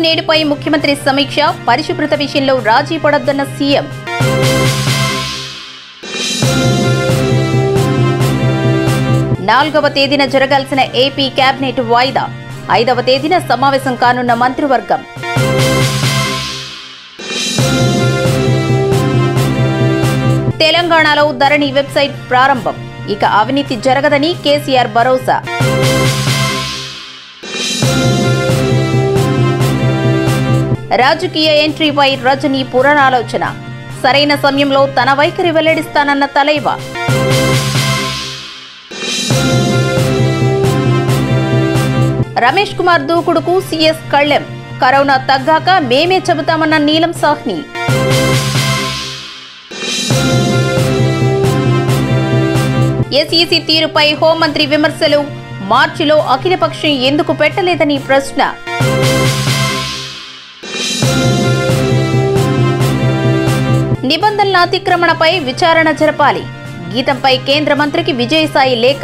నేడుపై ముఖ్యమంత్రి సమీక్ష పరిశుభ్రత విషయంలో రాజీ పడొద్దన్న సీఎం నాలుగవ తేదీన జరగాల్సిన ఏపీ కేబినెట్ వాయిదా ఐదవ తేదీన సమావేశం కానున్న మంత్రివర్గం తెలంగాణలో ధరణి వెబ్సైట్ ప్రారంభం ఇక అవినీతి జరగదని కేసీఆర్ భరోసా రాజకీయ ఎంట్రీపై రజనీ పునరాలోచన సరైన సమయంలో తన వైఖరి వెల్లడిస్తానన్న తలైవా రమేష్ కుమార్ దూకుడుకు సీఎస్ కళ్లెం కరోనా తగ్గాక మేమే చెబుతామన్న నీలం సాహ్ని ఎస్ఈసీ తీరుపై హోంమంత్రి విమర్శలు మార్చిలో అఖిలపక్షం ఎందుకు పెట్టలేదని ప్రశ్న నిబంధనల అతిక్రమణపై విచారణ జరపాలి గీతంపై కేంద్ర మంత్రికి విజయసాయి లేఖ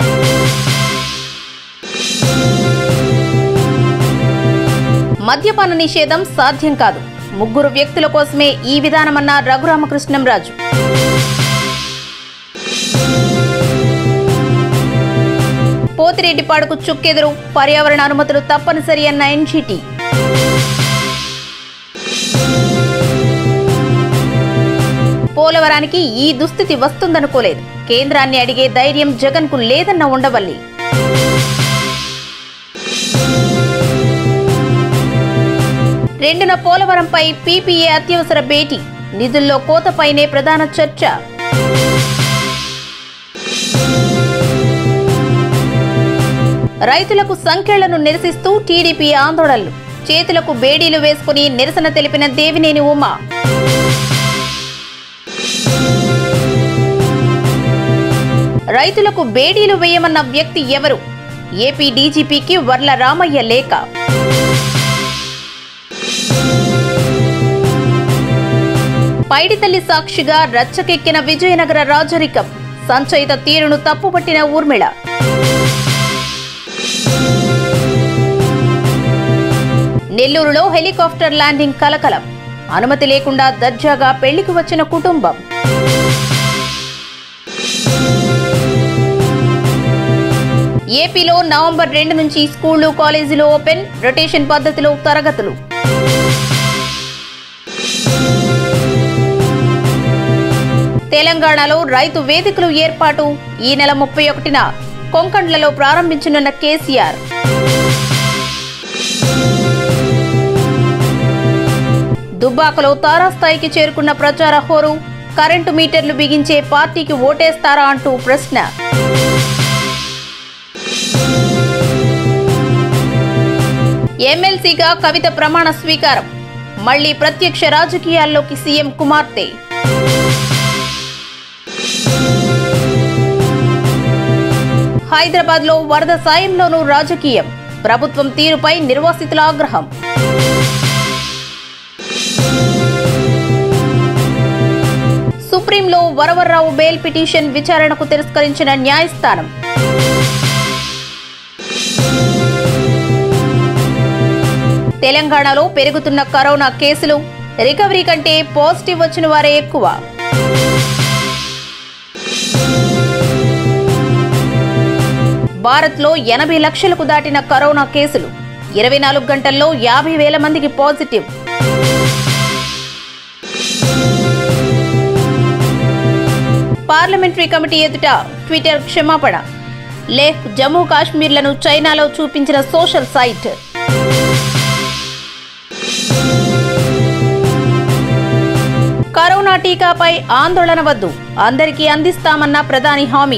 మద్యపాన నిషేధం సాధ్యం కాదు ముగ్గురు వ్యక్తుల కోసమే ఈ విధానమన్న రఘురామకృష్ణంరాజు పోతిరెడ్డిపాడుకు చుక్కెదురు పర్యావరణ అనుమతులు తప్పనిసరి అన్న ఎన్జీటీ పోలవరానికి ఈ దుస్థితి వస్తుందనుకోలేదు కేంద్రాన్ని అడిగే ధైర్యం జగన్కు లేదన్న ఉండవల్లి రెండున పోలవరంపై పీపీఏ అత్యవసర భేటీ నిధుల్లో కోతపైనే ప్రధాన చర్చ రైతులకు సంఖ్యలను నిరసిస్తూ టీడీపీ ఆందోళనలు చేతులకు బేడీలు వేసుకుని నిరసన తెలిపిన దేవినేని ఉమా రైతులకు బేడీలు వేయమన్న వ్యక్తి ఎవరు ఏపీ డీజీపీకి వర్ల రామయ్య లేఖ పైడితల్లి సాక్షిగా రచ్చకెక్కిన విజయనగర రాజరికం సంచయిత తీరును తప్పుపట్టిన ఊర్మిళ నెల్లూరులో హెలికాప్టర్ ల్యాండింగ్ కలకలం అనుమతి లేకుండా దర్జాగా పెళ్లికి వచ్చిన కుటుంబం ఏపీలో నవంబర్ రెండు నుంచి స్కూళ్లు కాలేజీలు ఓపెన్ రొటేషన్ పద్ధతిలో తరగతులు తెలంగాణలో రైతు వేదికలు ఏర్పాటు ఈ నెల ముప్పై ఒకటిన కొంకణ్లలో ప్రారంభించనున్న కేసీఆర్ దుబ్బాకలో తారాస్థాయికి చేరుకున్న ప్రచార హోరు కరెంటు మీటర్లు బిగించే పార్టీకి ఓటేస్తారా అంటూ ప్రశ్న ఎమ్మెల్సీగా కవిత ప్రమాణ స్వీకారం మళ్లీ ప్రత్యక్ష రాజకీయాల్లోకి సీఎం కుమార్తె హైదరాబాద్ లో వరద సాయంలోనూ రాజకీయం ప్రభుత్వం తీరుపై నిర్వాసితుల ఆగ్రహం సుప్రీంలో వరవర్రావు బెయిల్ పిటిషన్ విచారణకు తిరస్కరించిన న్యాయస్థానం తెలంగాణలో పెరుగుతున్న కరోనా కేసులు రికవరీ కంటే పాజిటివ్ వచ్చిన వారే ఎక్కువ భారత్లో ఎనభై లక్షలకు దాటిన కరోనా కేసులు ఇరవై నాలుగు గంటల్లో యాభై వేల మందికి పాజిటివ్ పార్లమెంటరీ కమిటీ ఎదుట ట్విట్టర్ క్షమాపణ లేహ్ జమ్మూ కాశ్మీర్లను చైనాలో చూపించిన సోషల్ సైట్ కరోనా టీకాపై ఆందోళన వద్దు అందరికీ అందిస్తామన్న ప్రధాని హామీ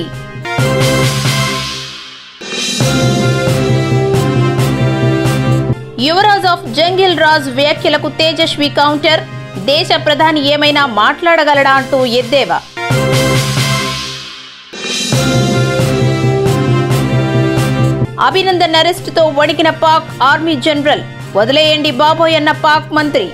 యువరాజ్ ఆఫ్ జంగిల్ రాజ్ వ్యాఖ్యలకు తేజస్వి కౌంటర్ దేశ ప్రధాని ఏమైనా మాట్లాడగలడా అంటూ ఎద్దేవా అభినందన్ అరెస్టుతో వణికిన పాక్ ఆర్మీ జనరల్ వదిలేయండి బాబోయ్ అన్న పాక్ మంత్రి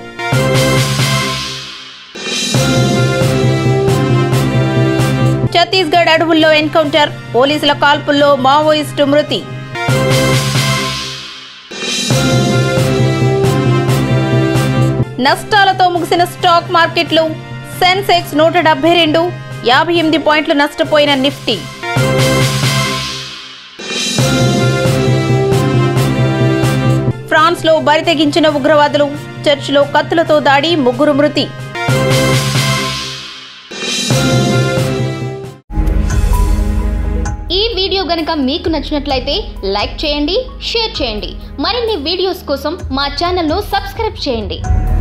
ఛత్తీస్గఢ్ అడవుల్లో ఎన్కౌంటర్ పోలీసుల కాల్పుల్లో మావోయిస్టు మృతి నష్టాలతో ముగిసిన స్టాక్ మార్కెట్లు సెన్సెక్స్ నూట డెబ్బై రెండు యాభై ఎనిమిది పాయింట్లు నష్టపోయిన నిఫ్టీ ఫ్రాన్స్లో బరితెగించిన ఉగ్రవాదులు చర్చిలో కత్తులతో దాడి ముగ్గురు మృతి ఈ వీడియో గనుక మీకు నచ్చినట్లయితే లైక్ చేయండి షేర్ చేయండి మరిన్ని వీడియోస్ కోసం మా ఛానల్ను సబ్స్క్రైబ్ చేయండి